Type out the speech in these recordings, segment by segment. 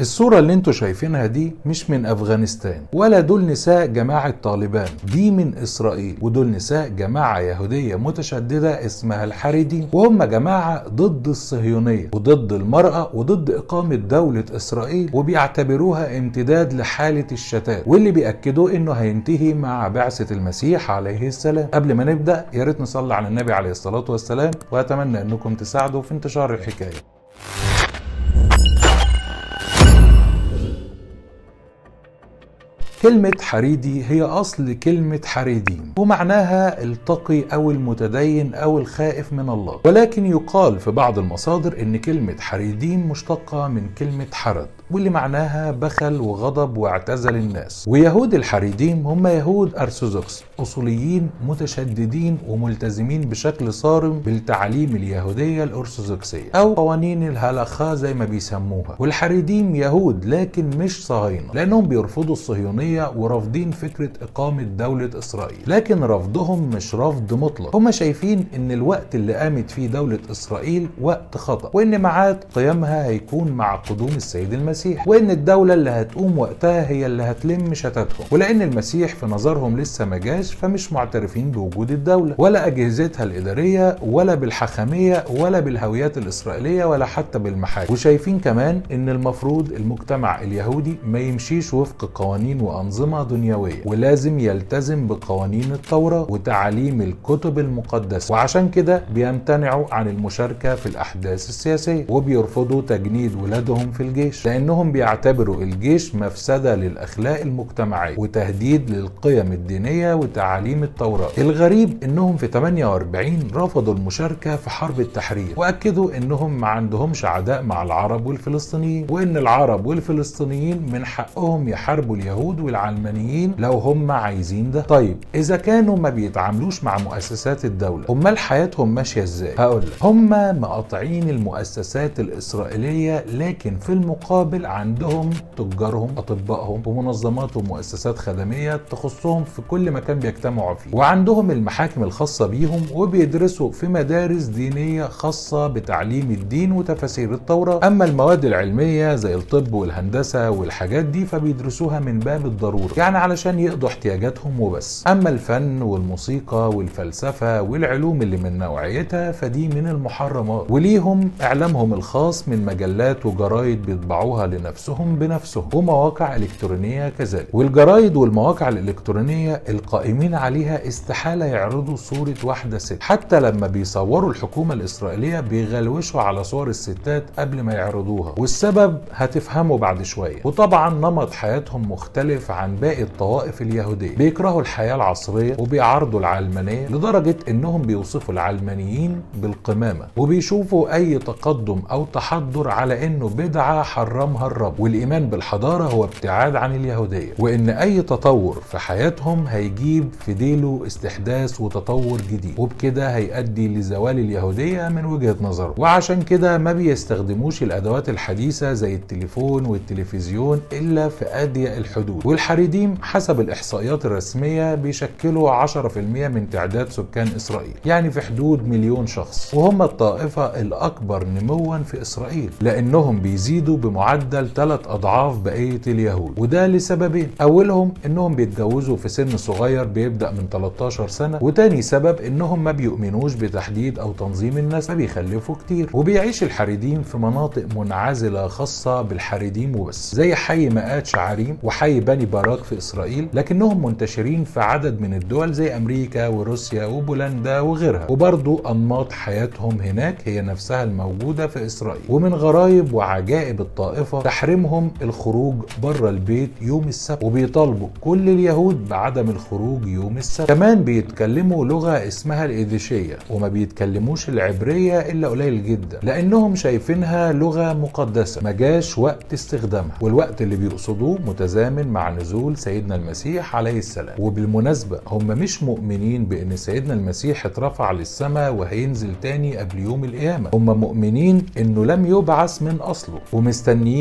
الصورة اللي انتوا شايفينها دي مش من افغانستان ولا دول نساء جماعة طالبان دي من اسرائيل ودول نساء جماعة يهودية متشددة اسمها الحريدي وهم جماعة ضد الصهيونية وضد المرأة وضد اقامة دولة اسرائيل وبيعتبروها امتداد لحالة الشتات واللي بيأكدوا انه هينتهي مع بعثة المسيح عليه السلام قبل ما نبدأ يا ريت نصلي على النبي عليه الصلاة والسلام واتمنى انكم تساعدوا في انتشار الحكاية كلمة حريدي هي أصل كلمة حريدين ومعناها التقي أو المتدين أو الخائف من الله ولكن يقال في بعض المصادر إن كلمة حريدين مشتقة من كلمة حرد واللي معناها بخل وغضب واعتزل الناس ويهود الحريديم هم يهود أرثوذكس أصوليين متشددين وملتزمين بشكل صارم بالتعاليم اليهودية الأرثوذكسية أو قوانين الهلخة زي ما بيسموها والحريديم يهود لكن مش صهاينة لأنهم بيرفضوا الصهيونية ورافضين فكرة إقامة دولة إسرائيل لكن رفضهم مش رفض مطلق هم شايفين إن الوقت اللي قامت فيه دولة إسرائيل وقت خطأ وإن ميعاد قيامها هيكون مع قدوم السيد المسيح وإن الدولة اللي هتقوم وقتها هي اللي هتلم شتاتهم ولأن المسيح في نظرهم لسه ما جاش فمش معترفين بوجود الدولة ولا أجهزتها الإدارية ولا بالحاخامية ولا بالهويات الإسرائيلية ولا حتى بالمحاكم وشايفين كمان إن المفروض المجتمع اليهودي ما يمشيش وفق قوانين وأنظمة دنيوية ولازم يلتزم بقوانين التوراة وتعاليم الكتب المقدسة وعشان كده بيمتنعوا عن المشاركة في الأحداث السياسية وبيرفضوا تجنيد ولادهم في الجيش لأنهم بيعتبروا الجيش مفسدة للأخلاق المجتمعية وتهديد للقيم الدينية وتعاليم التوراة الغريب إنهم في 48 رفضوا المشاركة في حرب التحرير وأكدوا إنهم ما عندهمش عداء مع العرب والفلسطينيين وإن العرب والفلسطينيين من حقهم يحاربوا اليهود والعلمانيين لو هم عايزين ده طيب إذا كانوا ما بيتعاملوش مع مؤسسات الدولة أمال حياتهم ماشية إزاي هقول لك هم مقاطعين المؤسسات الإسرائيلية لكن في المقابل عندهم تجارهم أطبائهم ومنظمات ومؤسسات خدمية تخصهم في كل مكان بيجتمعوا فيه وعندهم المحاكم الخاصة بيهم وبيدرسوا في مدارس دينية خاصة بتعليم الدين وتفاسير التوراة أما المواد العلمية زي الطب والهندسة والحاجات دي فبيدرسوها من باب الضرورة يعني علشان يقضوا احتياجاتهم وبس أما الفن والموسيقى والفلسفة والعلوم اللي من نوعيتها فدي من المحرمات وليهم إعلامهم الخاص من مجلات وجرايد بيطبعوها لنفسهم بنفسهم ومواقع إلكترونية كذلك والجرايد والمواقع الإلكترونية القائمين عليها استحالة يعرضوا صورة واحدة ست حتى لما بيصوروا الحكومة الإسرائيلية بيغلوشوا على صور الستات قبل ما يعرضوها والسبب هتفهموا بعد شوية وطبعا نمط حياتهم مختلف عن باقي الطوائف اليهودية بيكرهوا الحياة العصرية وبيعارضوا العلمانية لدرجة انهم بيوصفوا العلمانيين بالقمامة وبيشوفوا اي تقدم او تحضر على انه بدعة حرمها الرب والايمان بالحضارة هو ابتعاد عن اليهودية وان اي تطور في حياتهم هيجيب في ديله استحداث وتطور جديد وبكده هيؤدي لزوال اليهودية من وجهة نظره وعشان كده ما بيستخدموش الادوات الحديثة زي التليفون والتلفزيون الا في اضيق الحدود والحريديم حسب الاحصائيات الرسمية بيشكلوا 10% من تعداد سكان اسرائيل يعني في حدود مليون شخص وهم الطائفة الاكبر نموا في اسرائيل لانهم بيزيدوا بمعدل ثلاث اضعاف بقية اليهود وده لسببين اولهم انهم بيتجوزوا في سن صغير بيبدأ من 13 سنة وتاني سبب انهم ما بيؤمنوش بتحديد او تنظيم الناس فبيخلفوا كتير وبيعيش الحريديم في مناطق منعزلة خاصة بالحريديم وبس زي حي مئات شعريم وحي بني باراك في اسرائيل لكنهم منتشرين في عدد من الدول زي امريكا وروسيا وبولندا وغيرها وبرضو انماط حياتهم هناك هي نفسها الموجودة في اسرائيل ومن غرائب وعجائب الطائفة تحريمهم الخروج بره البيت يوم السبت وبيطالبوا كل اليهود بعدم الخروج يوم السبت كمان بيتكلموا لغة اسمها الإيديشية وما بيتكلموش العبرية إلا قليل جدا لأنهم شايفينها لغة مقدسة ما جاش وقت استخدامها والوقت اللي بيقصدوه متزامن مع نزول سيدنا المسيح عليه السلام وبالمناسبة هم مش مؤمنين بأن سيدنا المسيح اترفع للسماء وهينزل تاني قبل يوم القيامة هم مؤمنين أنه لم يبعث من أصله ومستنيين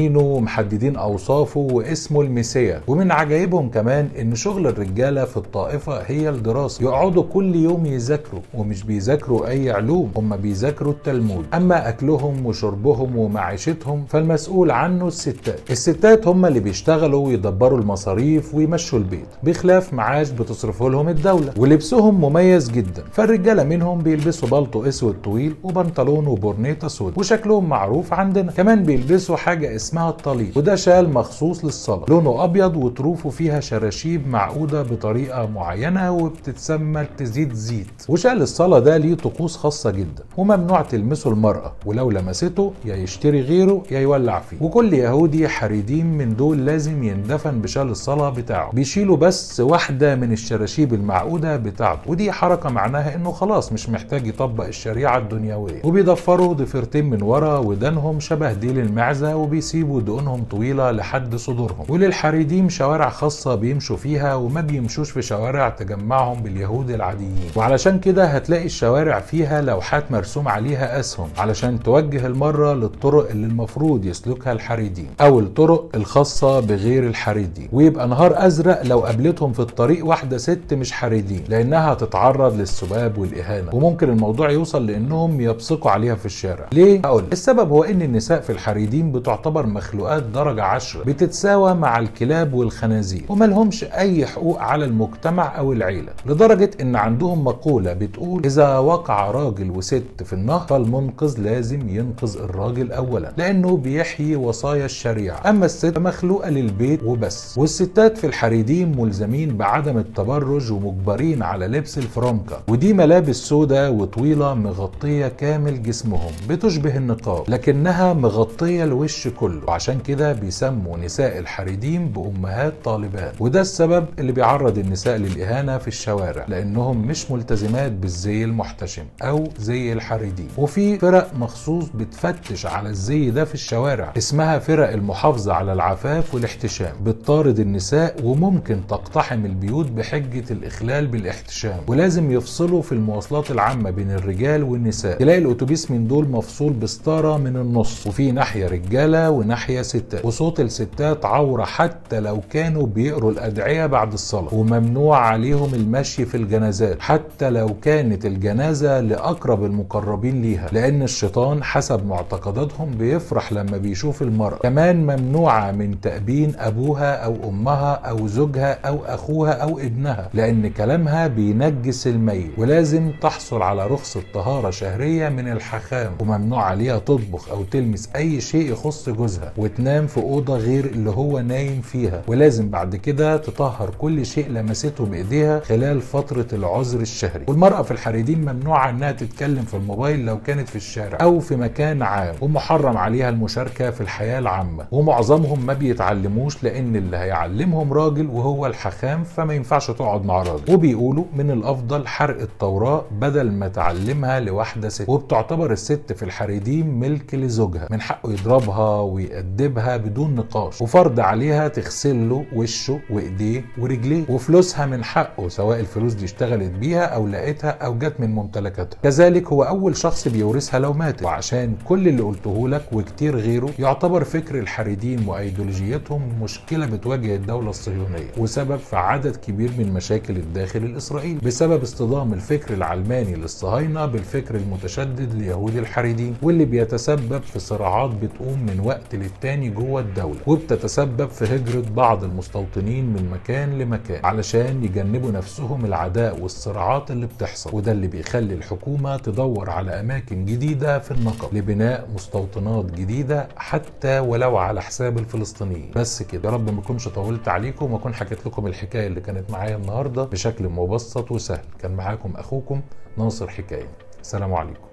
مسمينه ومحددين اوصافه واسمه المسيا ومن عجائبهم كمان ان شغل الرجاله في الطائفه هي الدراسه يقعدوا كل يوم يذاكروا ومش بيذاكروا اي علوم هم بيذاكروا التلمود اما اكلهم وشربهم ومعيشتهم فالمسؤول عنه الستات الستات هم اللي بيشتغلوا ويدبروا المصاريف ويمشوا البيت بخلاف معاش بتصرفه لهم الدوله ولبسهم مميز جدا فالرجاله منهم بيلبسوا بالطو اسود طويل وبنطلون وبورنيطه سود وشكلهم معروف عندنا كمان بيلبسوا حاجه اسمها الطليق وده شال مخصوص للصلاه لونه ابيض وطروفه فيها شراشيب معقوده بطريقه معينه وبتتسمى تزيد زيت وشال الصلاه ده ليه طقوس خاصه جدا وممنوع تلمسه المراه ولو لمسته يا يشتري غيره يا يولع فيه وكل يهودي حريدين من دول لازم يندفن بشال الصلاه بتاعه بيشيلوا بس واحده من الشراشيب المعقوده بتاعته ودي حركه معناها انه خلاص مش محتاج يطبق الشريعه الدنيويه وبيضفروا ضفيرتين من ورا ودانهم شبه ديل المعزه وبيسيبوا دقنهم طويله لحد صدورهم وللحريديم شوارع خاصه بيمشوا فيها وما بيمشوش في شوارع تجمعهم باليهود العاديين وعلشان كده هتلاقي الشوارع فيها لوحات مرسوم عليها اسهم علشان توجه المره للطرق اللي المفروض يسلكها الحريديم او الطرق الخاصه بغير الحريديم ويبقى نهار ازرق لو قابلتهم في الطريق واحده ست مش حريدين لانها هتتعرض للسباب والاهانه وممكن الموضوع يوصل لانهم يبصقوا عليها في الشارع ليه هقول السبب هو ان النساء في الحريدين بتعتبر مخلوقات درجه عشرة بتتساوى مع الكلاب والخنازير وما لهمش اي حقوق على المجتمع او العيله لدرجه ان عندهم مقوله بتقول اذا وقع راجل وست في النهر فالمنقذ لازم ينقذ الراجل اولا لانه بيحيي وصايا الشريعه اما الست مخلوقه للبيت وبس والستات في الحريدين ملزمين بعدم التبرج ومجبرين على لبس الفرنكه ودي ملابس سوداء وطويله مغطيه كامل جسمهم بتشبه النقاب لكنها مغطيه الوش كله وعشان كده بيسموا نساء الحريدين بامهات طالبات وده السبب اللي بيعرض النساء للاهانه في الشوارع لانهم مش ملتزمات بالزي المحتشم او زي الحريدين وفي فرق مخصوص بتفتش على الزي ده في الشوارع اسمها فرق المحافظه على العفاف والاحتشام بتطارد النساء وممكن تقتحم البيوت بحجه الاخلال بالاحتشام ولازم يفصلوا في المواصلات العامه بين الرجال والنساء تلاقي الاتوبيس من دول مفصول بستاره من النص وفي ناحيه رجاله وناحيه ستات وصوت الستات عوره حتى لو كانوا بيقروا الادعيه بعد الصلاه وممنوع عليهم المشي في الجنازات حتى لو كانت الجنازه لاقرب المقربين ليها لان الشيطان حسب معتقداتهم بيفرح لما بيشوف المراه كمان ممنوعه من تأبين ابوها او امها او زوجها او اخوها او ابنها لان كلامها بينجس الميت ولازم تحصل على رخصه طهاره شهريه من الحخام وممنوع عليها تطبخ او تلمس اي شيء يخص جوزها وتنام في اوضه غير اللي هو نايم فيها ولازم بعد كده تطهر كل شيء لمسته بايديها خلال فتره العذر الشهري والمراه في الحريدين ممنوعه انها تتكلم في الموبايل لو كانت في الشارع او في مكان عام ومحرم عليها المشاركه في الحياه العامه ومعظمهم ما بيتعلموش لان اللي هيعلمهم راجل وهو الحخام فما ينفعش تقعد مع راجل وبيقولوا من الافضل حرق التوراه بدل ما تعلمها لواحده ست وبتعتبر الست في الحريدين ملك لزوجها من حقه يضربها ويأدبها بدون نقاش وفرض عليها تغسل له وشه وايديه ورجليه وفلوسها من حقه سواء الفلوس دي اشتغلت بيها او لقيتها او جت من ممتلكاتها كذلك هو اول شخص بيورثها لو ماتت وعشان كل اللي قلته لك وكتير غيره يعتبر فكر الحريدين وايديولوجيتهم مشكله بتواجه الدوله الصهيونيه وسبب في عدد كبير من مشاكل الداخل الاسرائيلي بسبب اصطدام الفكر العلماني للصهاينه بالفكر المتشدد ليهود الحريدين واللي بيتسبب في صراعات بتقوم من وقت للتاني جوه الدوله وبتتسبب في هجره بعض المستوطنين من مكان لمكان علشان يجنبوا نفسهم العداء والصراعات اللي بتحصل وده اللي بيخلي الحكومه تدور على اماكن جديده في النقب لبناء مستوطنات جديده حتى ولو على حساب الفلسطينيين بس كده يا رب ما اكونش طولت عليكم واكون حكيت لكم الحكايه اللي كانت معايا النهارده بشكل مبسط وسهل كان معاكم اخوكم ناصر حكايه السلام عليكم